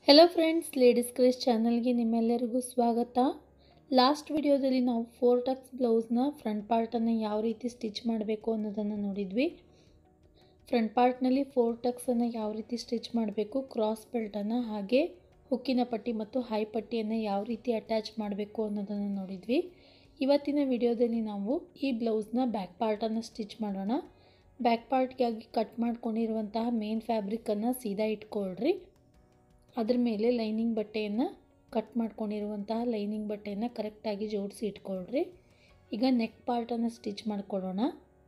hello friends ladies craze ಚಾನಲ್ಗೆ ನಿಮ್ಮೆಲ್ಲರಿಗೂ ಸ್ವಾಗತ ಲಾಸ್ಟ್ ವಿಡಿಯೋದಲ್ಲಿ ನಾವು ಫೋರ್ ಟಕ್ಸ್ ಬ್ಲೌಸ್ನ ಫ್ರಂಟ್ ಪಾರ್ಟನ್ನು ಯಾವ ರೀತಿ ಸ್ಟಿಚ್ ಮಾಡಬೇಕು ಅನ್ನೋದನ್ನು ನೋಡಿದ್ವಿ ಫ್ರಂಟ್ ಪಾರ್ಟ್ನಲ್ಲಿ ಫೋರ್ ಟಕ್ಸನ್ನು ಯಾವ ರೀತಿ ಸ್ಟಿಚ್ ಮಾಡಬೇಕು ಕ್ರಾಸ್ ಬೆಲ್ಟನ್ನು ಹಾಗೆ ಹುಕ್ಕಿನ ಪಟ್ಟಿ ಮತ್ತು ಹೈ ಪಟ್ಟಿಯನ್ನು ಯಾವ ರೀತಿ ಅಟ್ಯಾಚ್ ಮಾಡಬೇಕು ಅನ್ನೋದನ್ನು ನೋಡಿದ್ವಿ ಇವತ್ತಿನ ವಿಡಿಯೋದಲ್ಲಿ ನಾವು ಈ ಬ್ಲೌಸ್ನ ಬ್ಯಾಕ್ ಪಾರ್ಟನ್ನು ಸ್ಟಿಚ್ ಮಾಡೋಣ ಬ್ಯಾಕ್ ಪಾರ್ಟ್ಗಾಗಿ ಕಟ್ ಮಾಡ್ಕೊಂಡಿರುವಂತಹ ಮೇನ್ ಫ್ಯಾಬ್ರಿಕನ್ನು ಸೀದಾ ಇಟ್ಕೊಳ್ರಿ ಅದ್ರ ಮೇಲೆ ಲೈನಿಂಗ್ ಬಟ್ಟೆಯನ್ನು ಕಟ್ ಮಾಡ್ಕೊಂಡಿರುವಂತಹ ಲೈನಿಂಗ್ ಬಟ್ಟೆಯನ್ನು ಕರೆಕ್ಟಾಗಿ ಜೋಡಿಸಿ ಇಟ್ಕೊಳ್ರಿ ಈಗ ನೆಕ್ ಪಾರ್ಟನ್ನು ಸ್ಟಿಚ್ ಮಾಡ್ಕೊಳ್ಳೋಣ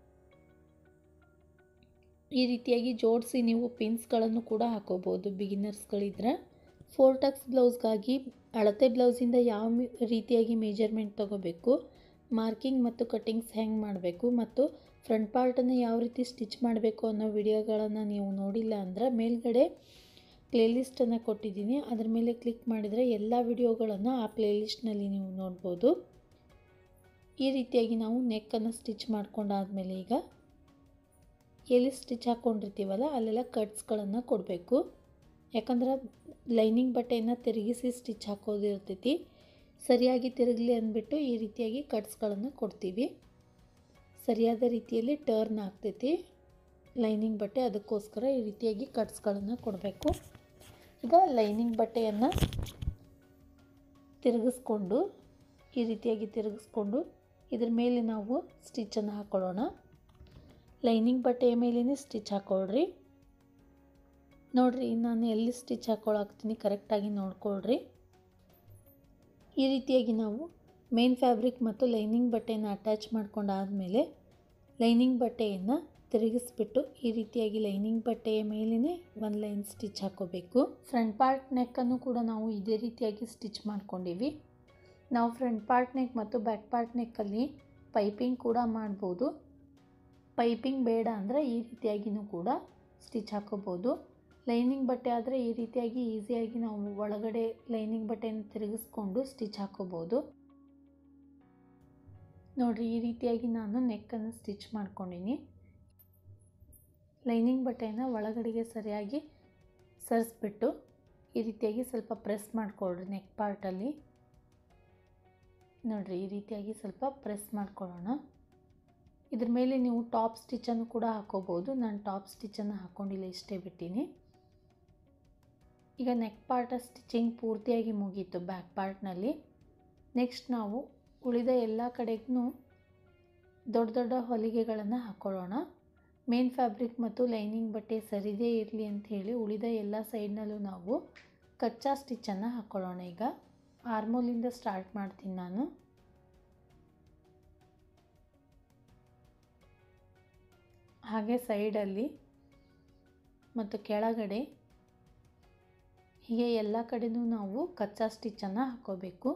ಈ ರೀತಿಯಾಗಿ ಜೋಡಿಸಿ ನೀವು ಪಿನ್ಸ್ಗಳನ್ನು ಕೂಡ ಹಾಕೋಬೋದು ಬಿಗಿನರ್ಸ್ಗಳಿದ್ರೆ ಫೋರ್ ಟಕ್ಸ್ ಬ್ಲೌಸ್ಗಾಗಿ ಅಳತೆ ಬ್ಲೌಸಿಂದ ಯಾವ ಮಿ- ರೀತಿಯಾಗಿ ಮೆಜರ್ಮೆಂಟ್ ತಗೋಬೇಕು ಮಾರ್ಕಿಂಗ್ ಮತ್ತು ಕಟ್ಟಿಂಗ್ಸ್ ಹೆಂಗೆ ಮಾಡಬೇಕು ಮತ್ತು ಫ್ರಂಟ್ ಪಾರ್ಟನ್ನು ಯಾವ ರೀತಿ ಸ್ಟಿಚ್ ಮಾಡಬೇಕು ಅನ್ನೋ ವಿಡಿಯೋಗಳನ್ನು ನೀವು ನೋಡಿಲ್ಲ ಅಂದರೆ ಮೇಲ್ಗಡೆ ಪ್ಲೇಲಿಸ್ಟನ್ನು ಕೊಟ್ಟಿದ್ದೀನಿ ಅದ್ರ ಮೇಲೆ ಕ್ಲಿಕ್ ಮಾಡಿದರೆ ಎಲ್ಲ ವಿಡಿಯೋಗಳನ್ನು ಆ ಪ್ಲೇಲಿಸ್ಟ್ನಲ್ಲಿ ನೀವು ನೋಡ್ಬೋದು ಈ ರೀತಿಯಾಗಿ ನಾವು ನೆಕ್ಕನ್ನು ಸ್ಟಿಚ್ ಮಾಡ್ಕೊಂಡಾದ್ಮೇಲೆ ಈಗ ಎಲ್ಲಿ ಸ್ಟಿಚ್ ಹಾಕ್ಕೊಂಡಿರ್ತೀವಲ್ಲ ಅಲ್ಲೆಲ್ಲ ಕಟ್ಸ್ಗಳನ್ನು ಕೊಡಬೇಕು ಯಾಕಂದ್ರೆ ಲೈನಿಂಗ್ ಬಟ್ಟೆಯನ್ನು ತಿರುಗಿಸಿ ಸ್ಟಿಚ್ ಹಾಕೋದಿರ್ತೈತಿ ಸರಿಯಾಗಿ ತಿರುಗಲಿ ಅಂದ್ಬಿಟ್ಟು ಈ ರೀತಿಯಾಗಿ ಕಟ್ಸ್ಗಳನ್ನು ಕೊಡ್ತೀವಿ ಸರಿಯಾದ ರೀತಿಯಲ್ಲಿ ಟರ್ನ್ ಆಗ್ತೈತಿ ಲೈನಿಂಗ್ ಬಟ್ಟೆ ಅದಕ್ಕೋಸ್ಕರ ಈ ರೀತಿಯಾಗಿ ಕಟ್ಸ್ಗಳನ್ನು ಕೊಡಬೇಕು ಈಗ ಲೈನಿಂಗ್ ಬಟ್ಟೆಯನ್ನು ತಿರುಗಿಸ್ಕೊಂಡು ಈ ರೀತಿಯಾಗಿ ತಿರುಗಿಸ್ಕೊಂಡು ಇದ್ರ ಮೇಲೆ ನಾವು ಸ್ಟಿಚ್ಚನ್ನು ಹಾಕ್ಕೊಳ್ಳೋಣ ಲೈನಿಂಗ್ ಬಟ್ಟೆಯ ಮೇಲೇ ಸ್ಟಿಚ್ ಹಾಕ್ಕೊಳ್ರಿ ನೋಡಿರಿ ನಾನು ಎಲ್ಲಿ ಸ್ಟಿಚ್ ಹಾಕ್ಕೊಳಕ್ತೀನಿ ಕರೆಕ್ಟಾಗಿ ನೋಡ್ಕೊಳ್ರಿ ಈ ರೀತಿಯಾಗಿ ನಾವು ಮೇನ್ ಫ್ಯಾಬ್ರಿಕ್ ಮತ್ತು ಲೈನಿಂಗ್ ಬಟ್ಟೆಯನ್ನು ಅಟ್ಯಾಚ್ ಮಾಡ್ಕೊಂಡಾದಮೇಲೆ ಲೈನಿಂಗ್ ಬಟ್ಟೆಯನ್ನು ತಿರುಗಿಸ್ಬಿಟ್ಟು ಈ ರೀತಿಯಾಗಿ ಲೈನಿಂಗ್ ಬಟ್ಟೆಯ ಮೇಲೇ ಒಂದು ಲೈನ್ ಸ್ಟಿಚ್ ಹಾಕೋಬೇಕು ಫ್ರಂಟ್ ಪಾರ್ಟ್ ನೆಕ್ಕನ್ನು ಕೂಡ ನಾವು ಇದೇ ರೀತಿಯಾಗಿ ಸ್ಟಿಚ್ ಮಾಡ್ಕೊಂಡಿವಿ ನಾವು ಫ್ರಂಟ್ ಪಾರ್ಟ್ ನೆಕ್ ಮತ್ತು ಬ್ಯಾಕ್ ಪಾರ್ಟ್ ನೆಕ್ಕಲ್ಲಿ ಪೈಪಿಂಗ್ ಕೂಡ ಮಾಡ್ಬೋದು ಪೈಪಿಂಗ್ ಬೇಡ ಅಂದರೆ ಈ ರೀತಿಯಾಗಿಯೂ ಕೂಡ ಸ್ಟಿಚ್ ಹಾಕೋಬೋದು ಲೈನಿಂಗ್ ಬಟ್ಟೆ ಆದರೆ ಈ ರೀತಿಯಾಗಿ ಈಸಿಯಾಗಿ ನಾವು ಒಳಗಡೆ ಲೈನಿಂಗ್ ಬಟ್ಟೆಯನ್ನು ತಿರುಗಿಸ್ಕೊಂಡು ಸ್ಟಿಚ್ ಹಾಕೋಬೋದು ನೋಡಿರಿ ಈ ರೀತಿಯಾಗಿ ನಾನು ನೆಕ್ಕನ್ನು ಸ್ಟಿಚ್ ಮಾಡ್ಕೊಂಡಿನಿ ಲೈನಿಂಗ್ ಬಟ್ಟೆಯನ್ನು ಒಳಗಡೆಗೆ ಸರಿಯಾಗಿ ಸರಿಸ್ಬಿಟ್ಟು ಈ ರೀತಿಯಾಗಿ ಸ್ವಲ್ಪ ಪ್ರೆಸ್ ಮಾಡ್ಕೊಳ್ರಿ ನೆಕ್ ಪಾರ್ಟಲ್ಲಿ ನೋಡಿರಿ ಈ ರೀತಿಯಾಗಿ ಸ್ವಲ್ಪ ಪ್ರೆಸ್ ಮಾಡ್ಕೊಳ್ಳೋಣ ಇದ್ರ ಮೇಲೆ ನೀವು ಟಾಪ್ ಸ್ಟಿಚ್ಚನ್ನು ಕೂಡ ಹಾಕೋಬೋದು ನಾನು ಟಾಪ್ ಸ್ಟಿಚ್ಚನ್ನು ಹಾಕ್ಕೊಂಡಿಲ್ಲ ಇಷ್ಟೇ ಬಿಟ್ಟಿನಿ ಈಗ ನೆಕ್ ಪಾರ್ಟ ಸ್ಟಿಚಿಂಗ್ ಪೂರ್ತಿಯಾಗಿ ಮುಗೀತು ಬ್ಯಾಕ್ ಪಾರ್ಟ್ನಲ್ಲಿ ನೆಕ್ಸ್ಟ್ ನಾವು ಉಳಿದ ಎಲ್ಲ ಕಡೆಗೂ ದೊಡ್ಡ ದೊಡ್ಡ ಹೊಲಿಗೆಗಳನ್ನು ಹಾಕ್ಕೊಳ್ಳೋಣ ಮೇನ್ ಫ್ಯಾಬ್ರಿಕ್ ಮತ್ತು ಲೈನಿಂಗ್ ಬಟ್ಟೆ ಸರಿದೇ ಇರಲಿ ಅಂತ ಹೇಳಿ ಉಳಿದ ಎಲ್ಲ ಸೈಡ್ನಲ್ಲೂ ನಾವು ಕಚ್ಚಾ ಸ್ಟಿಚ್ಚನ್ನು ಹಾಕ್ಕೊಳ್ಳೋಣ ಈಗ ಆರ್ಮೋಲಿಂದ ಸ್ಟಾರ್ಟ್ ಮಾಡ್ತೀನಿ ನಾನು ಹಾಗೆ ಸೈಡಲ್ಲಿ ಮತ್ತು ಕೆಳಗಡೆ ಹೀಗೆ ಎಲ್ಲ ಕಡೆನೂ ನಾವು ಕಚ್ಚಾ ಸ್ಟಿಚ್ಚನ್ನು ಹಾಕೋಬೇಕು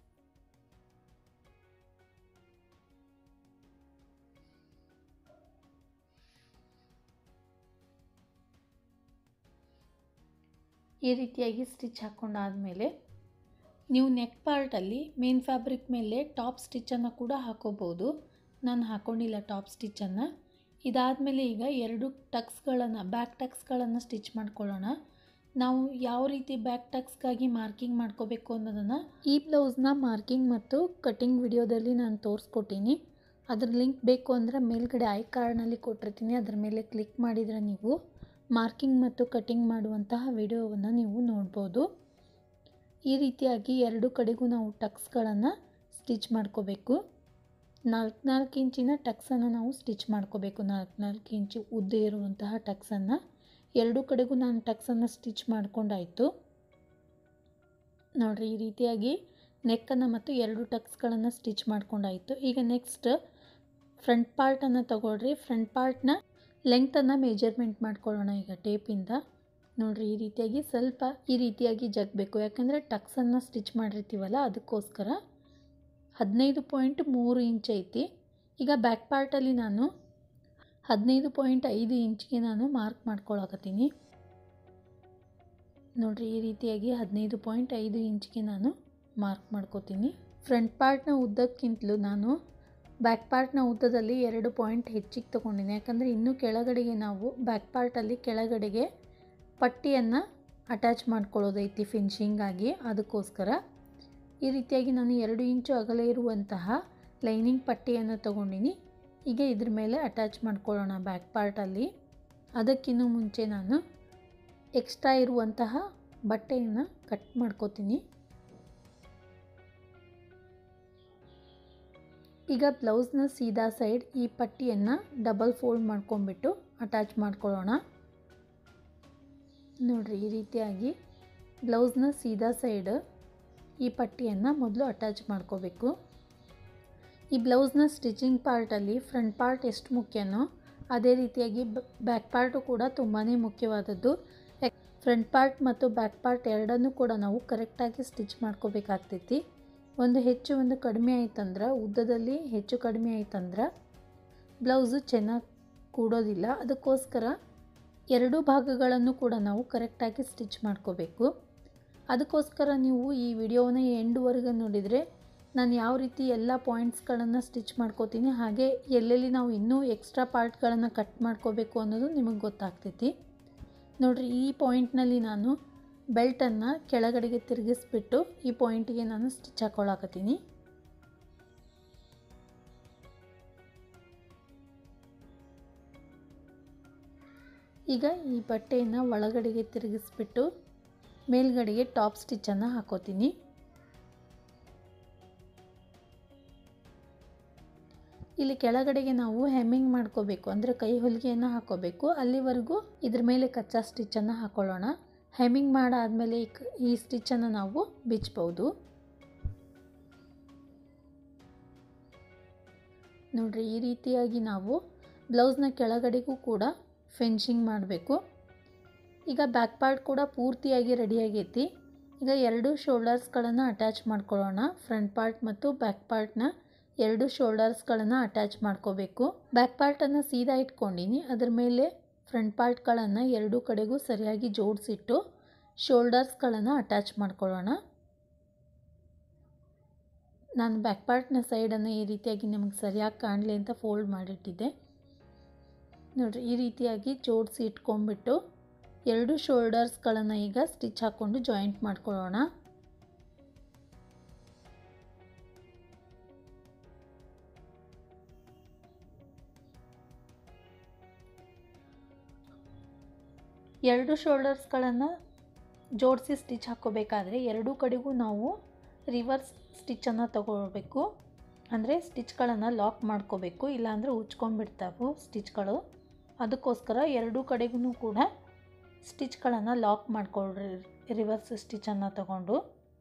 ಈ ರೀತಿಯಾಗಿ ಸ್ಟಿಚ್ ಹಾಕ್ಕೊಂಡಾದಮೇಲೆ ನೀವು ನೆಕ್ ಪಾರ್ಟಲ್ಲಿ ಮೇನ್ ಫ್ಯಾಬ್ರಿಕ್ ಮೇಲೆ ಟಾಪ್ ಸ್ಟಿಚ್ಚನ್ನು ಕೂಡ ಹಾಕೋಬೋದು ನಾನು ಹಾಕ್ಕೊಂಡಿಲ್ಲ ಟಾಪ್ ಸ್ಟಿಚ್ಚನ್ನು ಇದಾದಮೇಲೆ ಈಗ ಎರಡು ಟಕ್ಸ್ಗಳನ್ನು ಬ್ಯಾಕ್ ಟಕ್ಸ್ಗಳನ್ನು ಸ್ಟಿಚ್ ಮಾಡ್ಕೊಳ್ಳೋಣ ನಾವು ಯಾವ ರೀತಿ ಬ್ಯಾಕ್ ಟಕ್ಸ್ಗಾಗಿ ಮಾರ್ಕಿಂಗ್ ಮಾಡ್ಕೋಬೇಕು ಅನ್ನೋದನ್ನು ಈ ಬ್ಲೌಸ್ನ ಮಾರ್ಕಿಂಗ್ ಮತ್ತು ಕಟಿಂಗ್ ವಿಡಿಯೋದಲ್ಲಿ ನಾನು ತೋರಿಸ್ಕೊಟ್ಟಿನಿ ಅದ್ರ ಲಿಂಕ್ ಬೇಕು ಅಂದರೆ ಮೇಲ್ಗಡೆ ಐ ಕಾರ್ಡ್ನಲ್ಲಿ ಕೊಟ್ಟಿರ್ತೀನಿ ಅದ್ರ ಮೇಲೆ ಕ್ಲಿಕ್ ಮಾಡಿದರೆ ನೀವು ಮಾರ್ಕಿಂಗ್ ಮತ್ತು ಕಟಿಂಗ್ ಮಾಡುವಂತಹ ವಿಡಿಯೋವನ್ನು ನೀವು ನೋಡ್ಬೋದು ಈ ರೀತಿಯಾಗಿ ಎರಡು ಕಡೆಗೂ ನಾವು ಟಕ್ಸ್ಗಳನ್ನು ಸ್ಟಿಚ್ ಮಾಡ್ಕೋಬೇಕು ನಾಲ್ಕು ನಾಲ್ಕು ಇಂಚಿನ ಟಕ್ಸನ್ನು ನಾವು ಸ್ಟಿಚ್ ಮಾಡ್ಕೋಬೇಕು ನಾಲ್ಕು ನಾಲ್ಕು ಇಂಚು ಉದ್ದ ಇರುವಂತಹ ಟಕ್ಸನ್ನು ಎರಡು ಕಡೆಗೂ ನಾನು ಟಕ್ಸನ್ನು ಸ್ಟಿಚ್ ಮಾಡ್ಕೊಂಡಾಯಿತು ನೋಡಿರಿ ಈ ರೀತಿಯಾಗಿ ನೆಕ್ಕನ್ನು ಮತ್ತು ಎರಡು ಟಕ್ಸ್ಗಳನ್ನು ಸ್ಟಿಚ್ ಮಾಡ್ಕೊಂಡಾಯಿತು ಈಗ ನೆಕ್ಸ್ಟ್ ಫ್ರಂಟ್ ಪಾರ್ಟನ್ನು ತಗೊಳ್ರಿ ಫ್ರಂಟ್ ಪಾರ್ಟ್ನ ಲೆಂಗ್ತನ್ನು ಮೆಜರ್ಮೆಂಟ್ ಮಾಡ್ಕೊಳ್ಳೋಣ ಈಗ ಟೇಪಿಂದ ನೋಡಿರಿ ಈ ರೀತಿಯಾಗಿ ಸ್ವಲ್ಪ ಈ ರೀತಿಯಾಗಿ ಜಗಬೇಕು ಯಾಕಂದರೆ ಟಕ್ಸನ್ನು ಸ್ಟಿಚ್ ಮಾಡಿರ್ತೀವಲ್ಲ ಅದಕ್ಕೋಸ್ಕರ ಹದಿನೈದು ಪಾಯಿಂಟ್ ಮೂರು ಇಂಚ್ ಐತಿ ಈಗ ಬ್ಯಾಕ್ ಪಾರ್ಟಲ್ಲಿ ನಾನು ಹದಿನೈದು ಪಾಯಿಂಟ್ ಐದು ಇಂಚ್ಗೆ ನಾನು ಮಾರ್ಕ್ ಮಾಡ್ಕೊಳಕತ್ತೀನಿ ನೋಡಿರಿ ಈ ರೀತಿಯಾಗಿ ಹದಿನೈದು ಪಾಯಿಂಟ್ ಐದು ಇಂಚ್ಗೆ ನಾನು ಮಾರ್ಕ್ ಮಾಡ್ಕೋತೀನಿ ಫ್ರಂಟ್ ಪಾರ್ಟ್ನ ಉದ್ದಕ್ಕಿಂತಲೂ ನಾನು ಬ್ಯಾಕ್ ಪಾರ್ಟ್ನ ಉದ್ದದಲ್ಲಿ ಎರಡು ಪಾಯಿಂಟ್ ಹೆಚ್ಚಿಗೆ ತೊಗೊಂಡಿನಿ ಯಾಕಂದರೆ ಇನ್ನೂ ಕೆಳಗಡೆಗೆ ನಾವು ಬ್ಯಾಕ್ ಪಾರ್ಟಲ್ಲಿ ಕೆಳಗಡೆಗೆ ಪಟ್ಟಿಯನ್ನು ಅಟ್ಯಾಚ್ ಮಾಡ್ಕೊಳ್ಳೋದೈತಿ ಫಿನಿಶಿಂಗಾಗಿ ಅದಕ್ಕೋಸ್ಕರ ಈ ರೀತಿಯಾಗಿ ನಾನು ಎರಡು ಇಂಚು ಅಗಲ ಇರುವಂತಹ ಲೈನಿಂಗ್ ಪಟ್ಟಿಯನ್ನು ತಗೊಂಡಿನಿ ಈಗ ಇದ್ರ ಮೇಲೆ ಅಟ್ಯಾಚ್ ಮಾಡ್ಕೊಳ್ಳೋಣ ಬ್ಯಾಕ್ ಪಾರ್ಟಲ್ಲಿ ಅದಕ್ಕಿಂತ ಮುಂಚೆ ನಾನು ಎಕ್ಸ್ಟ್ರಾ ಇರುವಂತಹ ಬಟ್ಟೆಯನ್ನು ಕಟ್ ಮಾಡ್ಕೋತೀನಿ ಈಗ ಬ್ಲೌಸ್ನ ಸೀದಾ ಸೈಡ್ ಈ ಪಟ್ಟಿಯನ್ನು ಡಬಲ್ ಫೋಲ್ಡ್ ಮಾಡ್ಕೊಂಬಿಟ್ಟು ಅಟ್ಯಾಚ್ ಮಾಡ್ಕೊಳ್ಳೋಣ ನೋಡಿರಿ ಈ ರೀತಿಯಾಗಿ ಬ್ಲೌಸ್ನ ಸೀದಾ ಸೈಡ್ ಈ ಪಟ್ಟಿಯನ್ನು ಮೊದಲು ಅಟ್ಯಾಚ್ ಮಾಡ್ಕೋಬೇಕು ಈ ಬ್ಲೌಸ್ನ ಸ್ಟಿಚಿಂಗ್ ಪಾರ್ಟಲ್ಲಿ ಫ್ರಂಟ್ ಪಾರ್ಟ್ ಎಷ್ಟು ಮುಖ್ಯನೋ ಅದೇ ರೀತಿಯಾಗಿ ಬ್ಯಾಕ್ ಪಾರ್ಟು ಕೂಡ ತುಂಬಾ ಮುಖ್ಯವಾದದ್ದು ಫ್ರಂಟ್ ಪಾರ್ಟ್ ಮತ್ತು ಬ್ಯಾಕ್ ಪಾರ್ಟ್ ಎರಡನ್ನೂ ಕೂಡ ನಾವು ಕರೆಕ್ಟಾಗಿ ಸ್ಟಿಚ್ ಮಾಡ್ಕೋಬೇಕಾಗ್ತೈತಿ ಒಂದು ಹೆಚ್ಚು ಒಂದು ಕಡಿಮೆ ಆಯ್ತಂದ್ರೆ ಉದ್ದದಲ್ಲಿ ಹೆಚ್ಚು ಕಡಿಮೆ ಆಯ್ತಂದ್ರೆ ಬ್ಲೌಸು ಚೆನ್ನಾಗಿ ಕೂಡೋದಿಲ್ಲ ಅದಕ್ಕೋಸ್ಕರ ಎರಡೂ ಭಾಗಗಳನ್ನು ಕೂಡ ನಾವು ಕರೆಕ್ಟಾಗಿ ಸ್ಟಿಚ್ ಮಾಡ್ಕೋಬೇಕು ಅದಕ್ಕೋಸ್ಕರ ನೀವು ಈ ವಿಡಿಯೋನ ಎಂಡ್ವರೆಗೆ ನೋಡಿದರೆ ನಾನು ಯಾವ ರೀತಿ ಎಲ್ಲ ಪಾಯಿಂಟ್ಸ್ಗಳನ್ನು ಸ್ಟಿಚ್ ಮಾಡ್ಕೋತೀನಿ ಹಾಗೆ ಎಲ್ಲೆಲ್ಲಿ ನಾವು ಇನ್ನೂ ಎಕ್ಸ್ಟ್ರಾ ಪಾರ್ಟ್ಗಳನ್ನು ಕಟ್ ಮಾಡ್ಕೋಬೇಕು ಅನ್ನೋದು ನಿಮಗೆ ಗೊತ್ತಾಗ್ತೈತಿ ನೋಡಿರಿ ಈ ಪಾಯಿಂಟ್ನಲ್ಲಿ ನಾನು ಬೆಲ್ಟನ್ನು ಕೆಳಗಡೆಗೆ ತಿರುಗಿಸ್ಬಿಟ್ಟು ಈ ಪಾಯಿಂಟಿಗೆ ನಾನು ಸ್ಟಿಚ್ ಹಾಕ್ಕೊಳಕತ್ತೀನಿ ಈಗ ಈ ಬಟ್ಟೆಯನ್ನು ಒಳಗಡೆಗೆ ತಿರುಗಿಸ್ಬಿಟ್ಟು ಮೇಲ್ಗಡೆಗೆ ಟಾಪ್ ಸ್ಟಿಚ್ಚನ್ನು ಹಾಕೋತೀನಿ ಇಲ್ಲಿ ಕೆಳಗಡೆಗೆ ನಾವು ಹೆಮ್ಮಿಂಗ್ ಮಾಡ್ಕೋಬೇಕು ಅಂದರೆ ಕೈ ಹೊಲಿಗೆಯನ್ನು ಹಾಕೋಬೇಕು ಅಲ್ಲಿವರೆಗೂ ಇದ್ರ ಮೇಲೆ ಕಚ್ಚಾ ಸ್ಟಿಚ್ಚನ್ನು ಹಾಕೊಳ್ಳೋಣ ಹೆಮ್ಮಿಂಗ್ ಮಾಡಾದಮೇಲೆ ಈ ಕ- ಈ ಸ್ಟಿಚ್ಚನ್ನು ನಾವು ಬಿಚ್ಬೋದು ನೋಡ್ರಿ ಈ ರೀತಿಯಾಗಿ ನಾವು ಬ್ಲೌಸ್ನ ಕೆಳಗಡೆಗೂ ಕೂಡ ಫಿನಿಶಿಂಗ್ ಮಾಡಬೇಕು ಈಗ ಬ್ಯಾಕ್ ಪಾರ್ಟ್ ಕೂಡ ಪೂರ್ತಿಯಾಗಿ ರೆಡಿ ಆಗೈತಿ ಈಗ ಎರಡು ಶೋಲ್ಡರ್ಸ್ಗಳನ್ನು ಅಟ್ಯಾಚ್ ಮಾಡ್ಕೊಳ್ಳೋಣ ಫ್ರಂಟ್ ಪಾರ್ಟ್ ಮತ್ತು ಬ್ಯಾಕ್ ಪಾರ್ಟ್ನ ಎರಡು ಶೋಲ್ಡರ್ಸ್ಗಳನ್ನು ಅಟ್ಯಾಚ್ ಮಾಡ್ಕೋಬೇಕು ಬ್ಯಾಕ್ ಪಾರ್ಟನ್ನು ಸೀದಾ ಇಟ್ಕೊಂಡಿನಿ ಅದ್ರ ಮೇಲೆ ಫ್ರಂಟ್ ಪಾರ್ಟ್ಗಳನ್ನು ಎರಡೂ ಕಡೆಗೂ ಸರಿಯಾಗಿ ಜೋಡಿಸಿಟ್ಟು ಶೋಲ್ಡರ್ಸ್ಗಳನ್ನು ಅಟ್ಯಾಚ್ ಮಾಡ್ಕೊಳ್ಳೋಣ ನಾನು ಬ್ಯಾಕ್ ಪಾರ್ಟ್ನ ಸೈಡನ್ನು ಈ ರೀತಿಯಾಗಿ ನಿಮಗೆ ಸರಿಯಾಗಿ ಕಾಣಲಿ ಅಂತ ಫೋಲ್ಡ್ ಮಾಡಿಟ್ಟಿದ್ದೆ ನೋಡಿರಿ ಈ ರೀತಿಯಾಗಿ ಜೋಡಿಸಿ ಇಟ್ಕೊಂಡ್ಬಿಟ್ಟು ಎರಡು ಶೋಲ್ಡರ್ಸ್ಗಳನ್ನು ಈಗ ಸ್ಟಿಚ್ ಹಾಕ್ಕೊಂಡು ಜಾಯಿಂಟ್ ಮಾಡ್ಕೊಳ್ಳೋಣ ಎರಡು ಶೋಲ್ಡರ್ಸ್ಗಳನ್ನು ಜೋಡಿಸಿ ಸ್ಟಿಚ್ ಹಾಕ್ಕೋಬೇಕಾದ್ರೆ ಎರಡೂ ಕಡೆಗೂ ನಾವು ರಿವರ್ಸ್ ಸ್ಟಿಚ್ಚನ್ನು ತಗೊಳ್ಬೇಕು ಅಂದರೆ ಸ್ಟಿಚ್ಗಳನ್ನು ಲಾಕ್ ಮಾಡ್ಕೋಬೇಕು ಇಲ್ಲಾಂದರೆ ಉಚ್ಕೊಂಡ್ಬಿಡ್ತಾವೆ ಸ್ಟಿಚ್ಗಳು ಅದಕ್ಕೋಸ್ಕರ ಎರಡೂ ಕಡೆಗೂ ಕೂಡ ಸ್ಟಿಚ್ಗಳನ್ನು ಲಾಕ್ ಮಾಡ್ಕೊಳ್ರಿ ರಿವರ್ಸ್ ಸ್ಟಿಚ್ಚನ್ನು ತಗೊಂಡು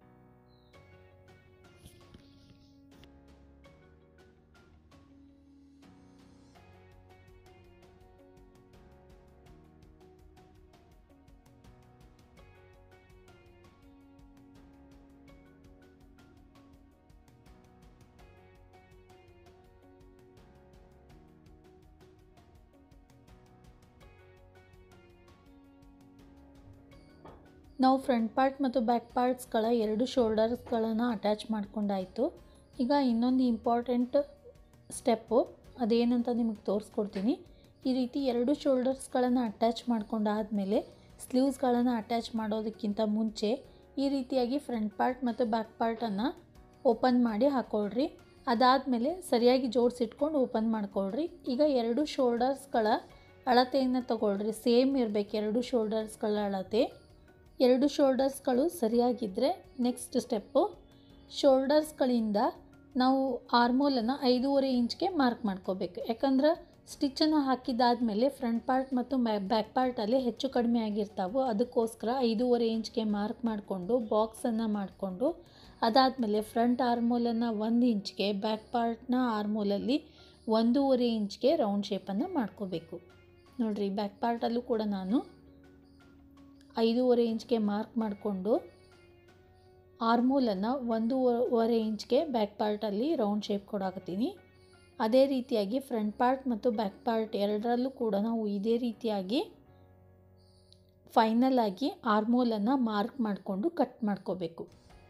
ನಾವು ಫ್ರಂಟ್ ಪಾರ್ಟ್ ಮತ್ತು ಬ್ಯಾಕ್ ಪಾರ್ಟ್ಸ್ಗಳ ಎರಡು ಶೋಲ್ಡರ್ಸ್ಗಳನ್ನು ಅಟ್ಯಾಚ್ ಮಾಡ್ಕೊಂಡಾಯಿತು ಈಗ ಇನ್ನೊಂದು ಇಂಪಾರ್ಟೆಂಟ್ ಸ್ಟೆಪ್ಪು ಅದೇನಂತ ನಿಮಗೆ ತೋರಿಸ್ಕೊಡ್ತೀನಿ ಈ ರೀತಿ ಎರಡು ಶೋಲ್ಡರ್ಸ್ಗಳನ್ನು ಅಟ್ಯಾಚ್ ಮಾಡ್ಕೊಂಡಾದಮೇಲೆ ಸ್ಲೀವ್ಸ್ಗಳನ್ನು ಅಟ್ಯಾಚ್ ಮಾಡೋದಕ್ಕಿಂತ ಮುಂಚೆ ಈ ರೀತಿಯಾಗಿ ಫ್ರಂಟ್ ಪಾರ್ಟ್ ಮತ್ತು ಬ್ಯಾಕ್ ಪಾರ್ಟನ್ನು ಓಪನ್ ಮಾಡಿ ಹಾಕ್ಕೊಳ್ರಿ ಅದಾದಮೇಲೆ ಸರಿಯಾಗಿ ಜೋಡಿಸಿಟ್ಕೊಂಡು ಓಪನ್ ಮಾಡ್ಕೊಳ್ರಿ ಈಗ ಎರಡು ಶೋಲ್ಡರ್ಸ್ಗಳ ಅಳತೆಯನ್ನು ತಗೊಳ್ರಿ ಸೇಮ್ ಇರಬೇಕು ಎರಡು ಶೋಲ್ಡರ್ಸ್ಗಳ ಅಳತೆ ಎರಡು ಶೋಲ್ಡರ್ಸ್ಗಳು ಸರಿಯಾಗಿದ್ದರೆ ನೆಕ್ಸ್ಟ್ ಸ್ಟೆಪ್ಪು ಶೋಲ್ಡರ್ಸ್ಗಳಿಂದ ನಾವು ಆರ್ಮೋಲನ್ನು ಐದೂವರೆ ಇಂಚ್ಗೆ ಮಾರ್ಕ್ ಮಾಡ್ಕೋಬೇಕು ಯಾಕಂದ್ರೆ ಸ್ಟಿಚ್ಚನ್ನು ಹಾಕಿದ್ದಾದಮೇಲೆ ಫ್ರಂಟ್ ಪಾರ್ಟ್ ಮತ್ತು ಬ್ಯಾಕ್ ಪಾರ್ಟಲ್ಲಿ ಹೆಚ್ಚು ಕಡಿಮೆ ಆಗಿರ್ತಾವೆ ಅದಕ್ಕೋಸ್ಕರ ಐದೂವರೆ ಇಂಚ್ಗೆ ಮಾರ್ಕ್ ಮಾಡಿಕೊಂಡು ಬಾಕ್ಸನ್ನು ಮಾಡಿಕೊಂಡು ಅದಾದಮೇಲೆ ಫ್ರಂಟ್ ಆರ್ಮೋಲನ್ನು ಒಂದು ಇಂಚ್ಗೆ ಬ್ಯಾಕ್ ಪಾರ್ಟ್ನ ಆರ್ಮೋಲಲ್ಲಿ ಒಂದೂವರೆ ಇಂಚ್ಗೆ ರೌಂಡ್ ಶೇಪನ್ನು ಮಾಡ್ಕೋಬೇಕು ನೋಡಿರಿ ಬ್ಯಾಕ್ ಪಾರ್ಟಲ್ಲೂ ಕೂಡ ನಾನು ಐದೂವರೆ ಇಂಚ್ಗೆ ಮಾರ್ಕ್ ಮಾಡಿಕೊಂಡು ಆರ್ಮೋಲನ್ನು ಒಂದೂವರೆ ಇಂಚ್ಗೆ ಬ್ಯಾಕ್ ಪಾರ್ಟಲ್ಲಿ ರೌಂಡ್ ಶೇಪ್ ಕೊಡಾಕತ್ತೀನಿ ಅದೇ ರೀತಿಯಾಗಿ ಫ್ರಂಟ್ ಪಾರ್ಟ್ ಮತ್ತು ಬ್ಯಾಕ್ ಪಾರ್ಟ್ ಎರಡರಲ್ಲೂ ಕೂಡ ನಾವು ಇದೇ ರೀತಿಯಾಗಿ ಫೈನಲ್ ಆಗಿ ಆರ್ಮೋಲನ್ನು ಮಾರ್ಕ್ ಮಾಡಿಕೊಂಡು ಕಟ್ ಮಾಡ್ಕೋಬೇಕು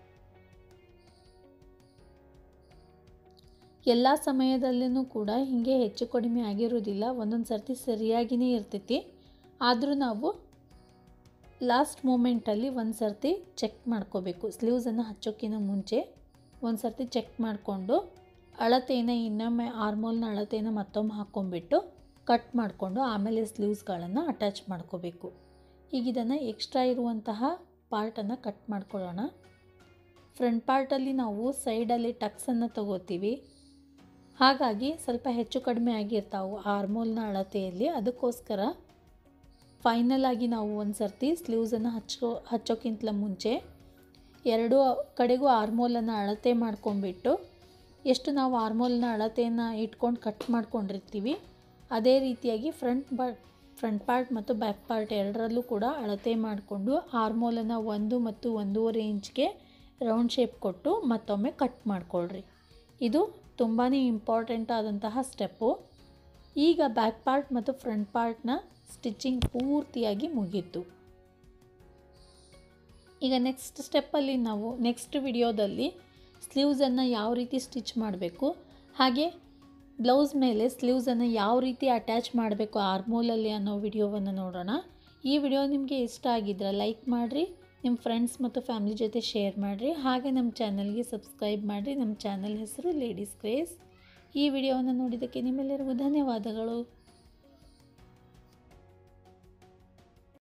ಎಲ್ಲ ಸಮಯದಲ್ಲೂ ಕೂಡ ಹೀಗೆ ಹೆಚ್ಚು ಕಡಿಮೆ ಆಗಿರೋದಿಲ್ಲ ಒಂದೊಂದು ಸರ್ತಿ ಸರಿಯಾಗಿಯೇ ಇರ್ತೈತಿ ಆದರೂ ನಾವು ಲಾಸ್ಟ್ ಮೂಮೆಂಟಲ್ಲಿ ಒಂದು ಸರ್ತಿ ಚೆಕ್ ಮಾಡ್ಕೋಬೇಕು ಸ್ಲೀವ್ಸನ್ನು ಹಚ್ಚೋಕ್ಕಿಂತ ಮುಂಚೆ ಒಂದು ಸರ್ತಿ ಚೆಕ್ ಮಾಡಿಕೊಂಡು ಅಳತೆಯನ್ನು ಇನ್ನೊಮ್ಮೆ ಆರ್ಮೋಲ್ನ ಅಳತೆಯನ್ನು ಮತ್ತೊಮ್ಮೆ ಹಾಕ್ಕೊಂಬಿಟ್ಟು ಕಟ್ ಮಾಡಿಕೊಂಡು ಆಮೇಲೆ ಸ್ಲೀವ್ಸ್ಗಳನ್ನು ಅಟ್ಯಾಚ್ ಮಾಡ್ಕೋಬೇಕು ಈಗ ಇದನ್ನು ಎಕ್ಸ್ಟ್ರಾ ಇರುವಂತಹ ಪಾರ್ಟನ್ನು ಕಟ್ ಮಾಡ್ಕೊಳ್ಳೋಣ ಫ್ರಂಟ್ ಪಾರ್ಟಲ್ಲಿ ನಾವು ಸೈಡಲ್ಲಿ ಟಕ್ಸನ್ನು ತಗೋತೀವಿ ಹಾಗಾಗಿ ಸ್ವಲ್ಪ ಹೆಚ್ಚು ಕಡಿಮೆ ಆಗಿರ್ತಾವೆ ಆರ್ಮೋಲ್ನ ಅಳತೆಯಲ್ಲಿ ಅದಕ್ಕೋಸ್ಕರ ಫೈನಲ್ ಆಗಿ ನಾವು ಒಂದು ಸರ್ತಿ ಸ್ಲೀವ್ಸನ್ನು ಹಚ್ಚೋ ಹಚ್ಚೋಕ್ಕಿಂತ ಮುಂಚೆ ಎರಡೂ ಕಡೆಗೂ ಆರ್ಮೋಲನ್ನು ಅಳತೆ ಮಾಡ್ಕೊಂಬಿಟ್ಟು ಎಷ್ಟು ನಾವು ಆರ್ಮೋಲ್ನ ಅಳತೆಯನ್ನು ಇಟ್ಕೊಂಡು ಕಟ್ ಮಾಡ್ಕೊಂಡಿರ್ತೀವಿ ಅದೇ ರೀತಿಯಾಗಿ ಫ್ರಂಟ್ ಪಾರ್ಟ್ ಫ್ರಂಟ್ ಪಾರ್ಟ್ ಮತ್ತು ಬ್ಯಾಕ್ ಪಾರ್ಟ್ ಎರಡರಲ್ಲೂ ಕೂಡ ಅಳತೆ ಮಾಡಿಕೊಂಡು ಆರ್ಮೋಲನ್ನು ಒಂದು ಮತ್ತು ಒಂದೂವರೆ ಇಂಚ್ಗೆ ರೌಂಡ್ ಶೇಪ್ ಕೊಟ್ಟು ಮತ್ತೊಮ್ಮೆ ಕಟ್ ಮಾಡಿಕೊಳ್ರಿ ಇದು ತುಂಬಾ ಇಂಪಾರ್ಟೆಂಟ್ ಆದಂತಹ ಸ್ಟೆಪ್ಪು ಈಗ ಬ್ಯಾಕ್ ಪಾರ್ಟ್ ಮತ್ತು ಫ್ರಂಟ್ ಪಾರ್ಟ್ನ ಸ್ಟಿಚಿಂಗ್ ಪೂರ್ತಿಯಾಗಿ ಮುಗೀತು ಈಗ ನೆಕ್ಸ್ಟ್ ಸ್ಟೆಪ್ಪಲ್ಲಿ ನಾವು ನೆಕ್ಸ್ಟ್ ವಿಡಿಯೋದಲ್ಲಿ ಸ್ಲೀವ್ಸನ್ನು ಯಾವ ರೀತಿ ಸ್ಟಿಚ್ ಮಾಡಬೇಕು ಹಾಗೆ ಬ್ಲೌಸ್ ಮೇಲೆ ಸ್ಲೀವ್ಸನ್ನು ಯಾವ ರೀತಿ ಅಟ್ಯಾಚ್ ಮಾಡಬೇಕು ಆರ್ಮೋಲಲ್ಲಿ ಅನ್ನೋ ವಿಡಿಯೋವನ್ನು ನೋಡೋಣ ಈ ವಿಡಿಯೋ ನಿಮಗೆ ಇಷ್ಟ ಆಗಿದ್ರೆ ಲೈಕ್ ಮಾಡಿರಿ ನಿಮ್ಮ ಫ್ರೆಂಡ್ಸ್ ಮತ್ತು ಫ್ಯಾಮಿಲಿ ಜೊತೆ ಶೇರ್ ಮಾಡಿರಿ ಹಾಗೆ ನಮ್ಮ ಚಾನಲ್ಗೆ ಸಬ್ಸ್ಕ್ರೈಬ್ ಮಾಡಿರಿ ನಮ್ಮ ಚಾನಲ್ ಹೆಸರು ಲೇಡೀಸ್ ಕ್ರೇಸ್ ಈ ವಿಡಿಯೋವನ್ನು ನೋಡಿದ್ದಕ್ಕೆ ನಿಮ್ಮೆಲ್ಲರಿಗೂ ಧನ್ಯವಾದಗಳು